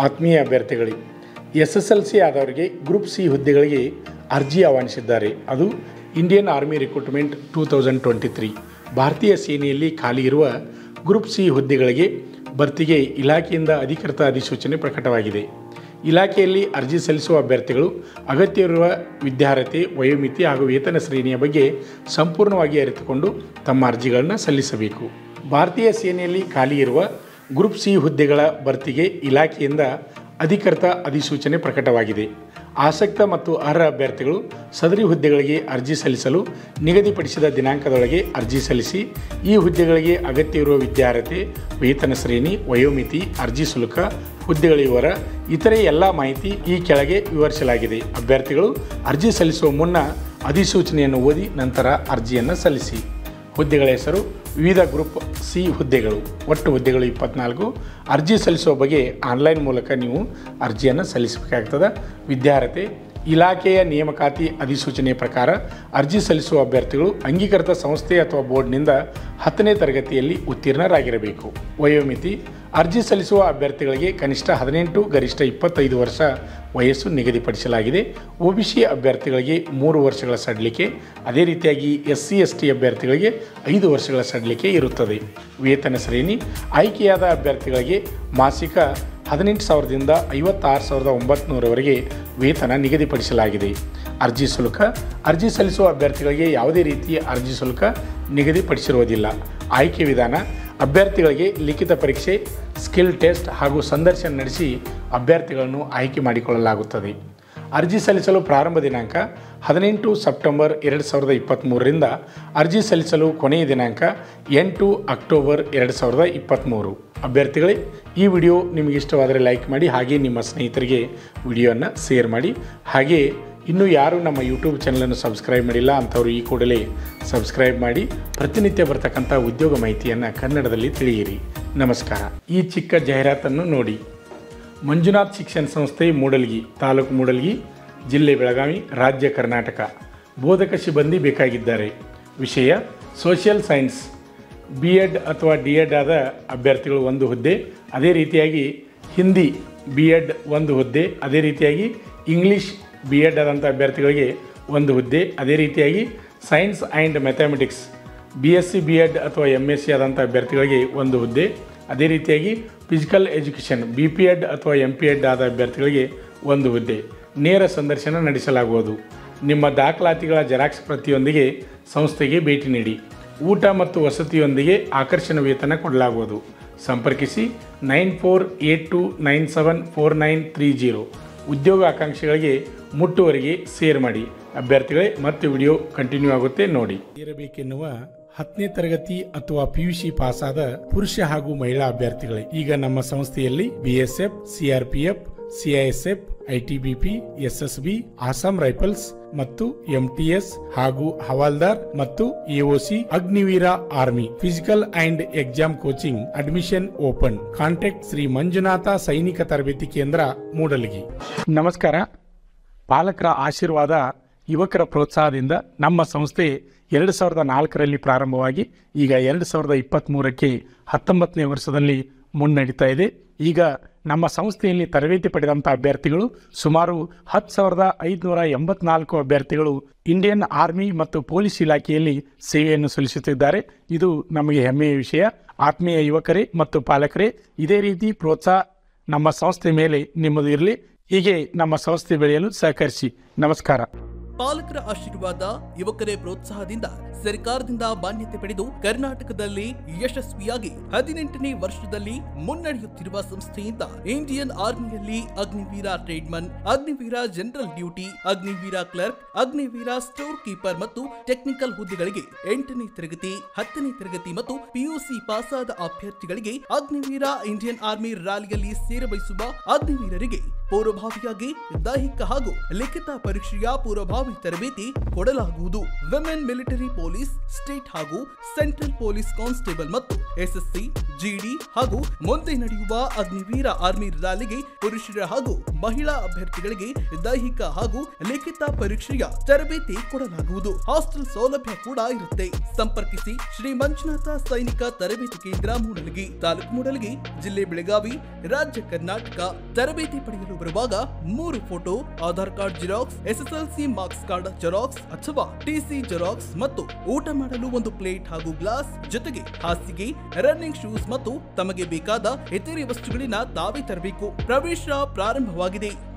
ಆತ್ಮೀಯ ಅಭ್ಯರ್ಥಿಗಳೇ S S L C ಆದವರಿಗೆ ಗ್ರೂಪ್ ಸಿ ಹುದ್ದೆಗಳಿಗೆ ಅರ್ಜಿ ಆಹ್ವಾನಿಸಿದ್ದಾರೆ ಅದು Indian army recruitment two thousand twenty three ಭಾರತೀಯ ಸೇನೆಯಲ್ಲಿ ಖಾಲಿ ಇರುವ ಗ್ರೂಪ್ ಸಿ ಹುದ್ದೆಗಳಿಗೆ ಭರ್ತಿಗೆ ಇಲಾಖೆಯಿಂದ ಅಧಿಕೃತ ಅಧಿಸೂಚನೆ ಪ್ರಕಟವಾಗಿದೆ ಇಲಾಖೆಯಲ್ಲಿ ಅರ್ಜಿ ಸಲ್ಲಿಸುವ ಅಭ್ಯರ್ಥಿಗಳು ಅಗತ್ಯವಿರುವ ವಿದ್ಯಾರ್ಹತೆ ವಯೋಮಿತಿ ಹಾಗೂ ವೇತನ ಶ್ರೇಣಿಯ ಬಗ್ಗೆ ಸಂಪೂರ್ಣವಾಗಿ ಅರಿತುಕೊಂಡು ತಮ್ಮ ಅರ್ಜಿಗಳನ್ನು ಸಲ್ಲಿಸಬೇಕು ಭಾರತೀಯ ಸೇನೆಯಲ್ಲಿ ಖಾಲಿ ಇರುವ ಗ್ರೂಪ್ ಸಿ ಹುದ್ದೆಗಳ ಭರ್ತಿಗೆ ಇಲಾಖೆಯಿಂದ ಅಧಿಕೃತ ಅಧಿಸೂಚನೆ ಪ್ರಕಟವಾಗಿದೆ ಆಸಕ್ತ ಮತ್ತು ಅರ್ಹ ಅಭ್ಯರ್ಥಿಗಳು ಸದರಿ ಹುದ್ದೆಗಳಿಗೆ ಅರ್ಜಿ ಸಲ್ಲಿಸಲು ನಿಗದಿಪಡಿಸಿದ ದಿನಾಂಕದೊಳಗೆ ಅರ್ಜಿ ಸಲ್ಲಿಸಿ ಈ ಹುದ್ದೆಗಳಿಗೆ ಅಗತ್ಯವಿರುವ ವಿದ್ಯಾರ್ಹತೆ ವೇತನ ಶ್ರೇಣಿ ವಯೋಮಿತಿ ಅರ್ಜಿ ಶುಲ್ಕ ಹುದ್ದೆಗಳ ವಿವರ ಇತರೆ ಎಲ್ಲ ಮಾಹಿತಿ ಈ ಕೆಳಗೆ ವಿವರಿಸಲಾಗಿದೆ ಅಭ್ಯರ್ಥಿಗಳು ಅರ್ಜಿ ಸಲ್ಲಿಸುವ ಮುನ್ನ ಅಧಿಸೂಚನೆಯನ್ನು ಓದಿ ನಂತರ ಅರ್ಜಿಯನ್ನು ಸಲ್ಲಿಸಿ ಹುದ್ದೆಗಳ ಹೆಸರು ವಿವಿಧ ಗ್ರೂಪ್ ಸಿ ಹುದ್ದೆಗಳು ಒಟ್ಟು ಹುದ್ದೆಗಳು ಇಪ್ಪತ್ನಾಲ್ಕು ಅರ್ಜಿ ಸಲ್ಲಿಸುವ ಬಗ್ಗೆ ಆನ್ಲೈನ್ ಮೂಲಕ ನೀವು ಅರ್ಜಿಯನ್ನು ಸಲ್ಲಿಸಬೇಕಾಗ್ತದೆ ವಿದ್ಯಾರ್ಹತೆ ಇಲಾಖೆಯ ನೇಮಕಾತಿ ಅಧಿಸೂಚನೆಯ ಪ್ರಕಾರ ಅರ್ಜಿ ಸಲ್ಲಿಸುವ ಅಭ್ಯರ್ಥಿಗಳು ಅಂಗೀಕೃತ ಸಂಸ್ಥೆ ಅಥವಾ ಬೋರ್ಡ್ನಿಂದ ಹತ್ತನೇ ತರಗತಿಯಲ್ಲಿ ಉತ್ತೀರ್ಣರಾಗಿರಬೇಕು ವಯೋಮಿತಿ ಅರ್ಜಿ ಸಲ್ಲಿಸುವ ಅಭ್ಯರ್ಥಿಗಳಿಗೆ ಕನಿಷ್ಠ ಹದಿನೆಂಟು ಗರಿಷ್ಠ ಇಪ್ಪತ್ತೈದು ವರ್ಷ ವಯಸ್ಸು ನಿಗದಿಪಡಿಸಲಾಗಿದೆ ಒ ಬಿ ಸಿ ಅಭ್ಯರ್ಥಿಗಳಿಗೆ ಮೂರು ವರ್ಷಗಳ ಸಡಿಲಿಕೆ ಅದೇ ರೀತಿಯಾಗಿ ಎಸ್ ಸಿ ಎಸ್ ಟಿ ಅಭ್ಯರ್ಥಿಗಳಿಗೆ ಐದು ವರ್ಷಗಳ ಸಡಿಲಿಕೆ ಇರುತ್ತದೆ ವೇತನ ಶ್ರೇಣಿ ಆಯ್ಕೆಯಾದ ಅಭ್ಯರ್ಥಿಗಳಿಗೆ ಮಾಸಿಕ ಹದಿನೆಂಟು ಸಾವಿರದಿಂದ ಐವತ್ತಾರು ಸಾವಿರದ ಒಂಬತ್ತು ವೇತನ ನಿಗದಿಪಡಿಸಲಾಗಿದೆ ಅರ್ಜಿ ಶುಲ್ಕ ಅರ್ಜಿ ಸಲ್ಲಿಸುವ ಅಭ್ಯರ್ಥಿಗಳಿಗೆ ಯಾವುದೇ ರೀತಿಯ ಅರ್ಜಿ ಶುಲ್ಕ ನಿಗದಿಪಡಿಸಿರುವುದಿಲ್ಲ ಆಯ್ಕೆ ವಿಧಾನ ಅಭ್ಯರ್ಥಿಗಳಿಗೆ ಲಿಖಿತ ಪರೀಕ್ಷೆ ಸ್ಕಿಲ್ ಟೆಸ್ಟ್ ಹಾಗೂ ಸಂದರ್ಶನ ನಡೆಸಿ ಅಭ್ಯರ್ಥಿಗಳನ್ನು ಆಯ್ಕೆ ಮಾಡಿಕೊಳ್ಳಲಾಗುತ್ತದೆ ಅರ್ಜಿ ಸಲ್ಲಿಸಲು ಪ್ರಾರಂಭ ದಿನಾಂಕ ಹದಿನೆಂಟು ಸೆಪ್ಟೆಂಬರ್ ಎರಡು ಸಾವಿರದ ಇಪ್ಪತ್ತ್ಮೂರರಿಂದ ಅರ್ಜಿ ಸಲ್ಲಿಸಲು ಕೊನೆಯ ದಿನಾಂಕ ಎಂಟು ಅಕ್ಟೋಬರ್ ಎರಡು ಸಾವಿರದ ಇಪ್ಪತ್ತ್ಮೂರು ಅಭ್ಯರ್ಥಿಗಳೇ ಈ ವಿಡಿಯೋ ನಿಮಗೆ ಇಷ್ಟವಾದರೆ ಲೈಕ್ ಮಾಡಿ ಹಾಗೆ ನಿಮ್ಮ ಸ್ನೇಹಿತರಿಗೆ ವಿಡಿಯೋನ ಶೇರ್ ಮಾಡಿ ಹಾಗೆ ಇನ್ನೂ ಯಾರು ನಮ್ಮ ಯೂಟ್ಯೂಬ್ ಚಾನಲನ್ನು ಸಬ್ಸ್ಕ್ರೈಬ್ ಮಾಡಿಲ್ಲ ಅಂಥವ್ರು ಈ ಕೂಡಲೇ ಸಬ್ಸ್ಕ್ರೈಬ್ ಮಾಡಿ ಪ್ರತಿನಿತ್ಯ ಬರ್ತಕ್ಕಂಥ ಉದ್ಯೋಗ ಮಾಹಿತಿಯನ್ನು ಕನ್ನಡದಲ್ಲಿ ತಿಳಿಯಿರಿ ನಮಸ್ಕಾರ ಈ ಚಿಕ್ಕ ಜಾಹೀರಾತನ್ನು ನೋಡಿ ಮಂಜುನಾಥ್ ಶಿಕ್ಷಣ ಸಂಸ್ಥೆ ಮೂಡಲ್ಗಿ ತಾಲೂಕು ಮೂಡಲ್ಗಿ ಜಿಲ್ಲೆ ಬೆಳಗಾವಿ ರಾಜ್ಯ ಕರ್ನಾಟಕ ಬೋಧಕ ಸಿಬ್ಬಂದಿ ಬೇಕಾಗಿದ್ದಾರೆ ವಿಷಯ ಸೋಷಿಯಲ್ ಸೈನ್ಸ್ ಬಿ ಎಡ್ ಅಥವಾ ಡಿ ಎಡ್ ಆದ ಅಭ್ಯರ್ಥಿಗಳು ಒಂದು ಹುದ್ದೆ ಅದೇ ರೀತಿಯಾಗಿ ಹಿಂದಿ ಬಿ ಎಡ್ ಒಂದು ಹುದ್ದೆ ಅದೇ ರೀತಿಯಾಗಿ ಇಂಗ್ಲೀಷ್ ಬಿ ಎಡ್ ಆದಂಥ ಅಭ್ಯರ್ಥಿಗಳಿಗೆ ಒಂದು ಹುದ್ದೆ ಅದೇ ರೀತಿಯಾಗಿ science and mathematics B S C B Ed ಅಥವಾ ಎಮ್ ಎಸ್ ಸಿ ಆದಂಥ ಅಭ್ಯರ್ಥಿಗಳಿಗೆ ಒಂದು ಹುದ್ದೆ ಅದೇ ರೀತಿಯಾಗಿ physical education B P Ed ಅಥವಾ ಎಂ ಪಿ ಎಡ್ ಆದ ಅಭ್ಯರ್ಥಿಗಳಿಗೆ ಒಂದು ಹುದ್ದೆ ನೇರ ಸಂದರ್ಶನ ನಡೆಸಲಾಗುವುದು ನಿಮ್ಮ ದಾಖಲಾತಿಗಳ ಜೆರಾಕ್ಸ್ ಪ್ರತಿಯೊಂದಿಗೆ ಸಂಸ್ಥೆಗೆ ಭೇಟಿ ನೀಡಿ ಊಟ ಮತ್ತು ವಸತಿಯೊಂದಿಗೆ ಆಕರ್ಷಣ ವೇತನ ಕೊಡಲಾಗುವುದು ಸಂಪರ್ಕಿಸಿ nine four eight two nine seven four nine three zero ಉದ್ಯೋಗ ಆಕಾಂಕ್ಷಿಗಳಿಗೆ ಮುಟ್ಟುವರೆಗೆ ಶೇರ್ ಮಾಡಿ ಅಭ್ಯರ್ಥಿಗಳೇ ಮತ್ತೆ ವಿಡಿಯೋ ಕಂಟಿನ್ಯೂ ಆಗುತ್ತೆ ನೋಡಿ ಇರಬೇಕೆನ್ನುವ ಹತ್ತನೇ ತರಗತಿ ಅಥವಾ ಪಿಯುಸಿ ಪಾಸ್ ಆದ ಪುರುಷ ಹಾಗೂ ಮಹಿಳಾ ಅಭ್ಯರ್ಥಿಗಳೇ ಈಗ ನಮ್ಮ ಸಂಸ್ಥೆಯಲ್ಲಿ BSF CRPF CISF ITBP SSB Assam rifles ಮತ್ತು ಎಂಟಿಎಸ್ ಹಾಗೂ ಹವಾಲ್ದಾರ್ ಮತ್ತು AOC Agniveer army physical and exam coaching admission open contact Shri Manjunatha ಸೈನಿಕ ತರಬೇತಿ ಕೇಂದ್ರ ಮೂಡಲಗಿ ನಮಸ್ಕಾರ ಪಾಲಕರ ಆಶೀರ್ವಾದ ಯುವಕರ ಪ್ರೋತ್ಸಾಹದಿಂದ ನಮ್ಮ ಸಂಸ್ಥೆ ಎರಡು ಸಾವಿರದ ನಾಲ್ಕರಲ್ಲಿ ಪ್ರಾರಂಭವಾಗಿ ಈಗ ಎರಡು ಸಾವಿರದ ಇಪ್ಪತ್ತ್ಮೂರಕ್ಕೆ ಹತ್ತೊಂಬತ್ತನೇ ವರ್ಷದಲ್ಲಿ ಮುನ್ನಡೀತಾ ಇದೆ ಈಗ ನಮ್ಮ ಸಂಸ್ಥೆಯಲ್ಲಿ ತರಬೇತಿ ಪಡೆದಂಥ ಅಭ್ಯರ್ಥಿಗಳು ಸುಮಾರು ಹತ್ತು ಸಾವಿರದ ಐದುನೂರ ಎಂಬತ್ನಾಲ್ಕು ಅಭ್ಯರ್ಥಿಗಳು ಇಂಡಿಯನ್ ಆರ್ಮಿ ಮತ್ತು ಪೊಲೀಸ್ ಇಲಾಖೆಯಲ್ಲಿ ಸೇವೆಯನ್ನು ಸಲ್ಲಿಸುತ್ತಿದ್ದಾರೆ ಇದು ನಮಗೆ ಹೆಮ್ಮೆಯ ವಿಷಯ ಆತ್ಮೀಯ ಯುವಕರೇ ಮತ್ತು ಪಾಲಕರೇ ಇದೇ ರೀತಿ ಪ್ರೋತ್ಸಾಹ ನಮ್ಮ ಸಂಸ್ಥೆ ಮೇಲೆ ನಿಮ್ಮದು ಇರಲಿ ಹೀಗೆ ನಮ್ಮ ಸಂಸ್ಥೆ ಬೆಳೆಯಲು ಸಹಕರಿಸಿ ನಮಸ್ಕಾರ ಪಾಲಕರ ಆಶೀರ್ವಾದ ಯುವಕರೇ ಪ್ರೋತ್ಸಾಹದಿಂದ ಸರ್ಕಾರದಿಂದ ಮಾನ್ಯತೆ ಪಡೆದು ಕರ್ನಾಟಕದಲ್ಲಿ ಯಶಸ್ವಿಯಾಗಿ ಹದಿನೆಂಟನೇ ವರ್ಷದಲ್ಲಿ ಮುನ್ನಡೆಯುತ್ತಿರುವ ಸಂಸ್ಥೆಯಿಂದ ಇಂಡಿಯನ್ ಆರ್ಮಿಯಲ್ಲಿ Agniveer tradesman Agniveer general duty Agniveer clerk Agniveer store keeper ಮತ್ತು ಟೆಕ್ನಿಕಲ್ ಹುದ್ದೆಗಳಿಗೆ ಎಂಟನೇ ತರಗತಿ ಹತ್ತನೇ ತರಗತಿ ಮತ್ತು ಪಿಯುಸಿ ಪಾಸಾದ ಅಭ್ಯರ್ಥಿಗಳಿಗೆ ಅಗ್ನಿವೀರ ಇಂಡಿಯನ್ ಆರ್ಮಿ ರ್ಯಾಲಿಯಲ್ಲಿ ಸೇರಬಯಸುವ ಅಗ್ನಿವೀರರಿಗೆ ಪೂರ್ವಭಾವಿಯಾಗಿ ದೈಹಿಕ ಹಾಗೂ ಲಿಖಿತ ಪರೀಕ್ಷೆಯ ಪೂರ್ವಭಾವಿ ದಾವಿ ತರಬೇತಿ ಕೊಡಲಾಗುವುದು ವಿಮೆನ್ ಮಿಲಿಟರಿ ಪೊಲೀಸ್ ಸ್ಟೇಟ್ ಹಾಗೂ ಸೆಂಟ್ರಲ್ ಪೊಲೀಸ್ ಕಾನ್ಸ್ಟೇಬಲ್ ಮತ್ತು ಎಸ್ಎಸ್ಸಿ ಜಿಡಿ ಹಾಗೂ ಮುಂದೆ ನಡೆಯುವ ಅಗ್ನಿವೀರ ಆರ್ಮಿ ರ್ಯಾಲಿಗೆ ಪುರುಷರ ಹಾಗೂ ಮಹಿಳಾ ಅಭ್ಯರ್ಥಿಗಳಿಗೆ ದೈಹಿಕ ಹಾಗೂ ಲಿಖಿತ ಪರೀಕ್ಷೆಯ ತರಬೇತಿ ಕೊಡಲಾಗುವುದು ಹಾಸ್ಟೆಲ್ ಸೌಲಭ್ಯ ಕೂಡ ಇರುತ್ತೆ ಸಂಪರ್ಕಿಸಿ ಶ್ರೀ ಮಂಜುನಾಥ ಸೈನಿಕ ತರಬೇತಿ ಕೇಂದ್ರ ಮೂಡಲಗಿ ತಾಲೂಕು ಮೂಡಲಗಿ ಜಿಲ್ಲೆ ಬೆಳಗಾವಿ ರಾಜ್ಯ ಕರ್ನಾಟಕ ತರಬೇತಿ ಪಡೆಯಲು ಬರುವಾಗ ಮೂರು photo Aadhaar card xerox SSLC marks card xerox ಅಥವಾ ಟಿಸಿ ಜೆರಾಕ್ಸ್ ಮತ್ತು ಊಟ ಮಾಡಲು ಒಂದು ಪ್ಲೇಟ್ ಹಾಗೂ ಗ್ಲಾಸ್ ಜೊತೆಗೆ ಹಾಸಿಗೆ ರನ್ನಿಂಗ್ ಶೂಸ್ ಮತ್ತು ತಮಗೆ ಬೇಕಾದ ಇತರೆ ವಸ್ತುಗಳಿನ ತಾವೇ ತರಬೇಕು ಪ್ರವೇಶ ಪ್ರಾರಂಭವಾಗಿದೆ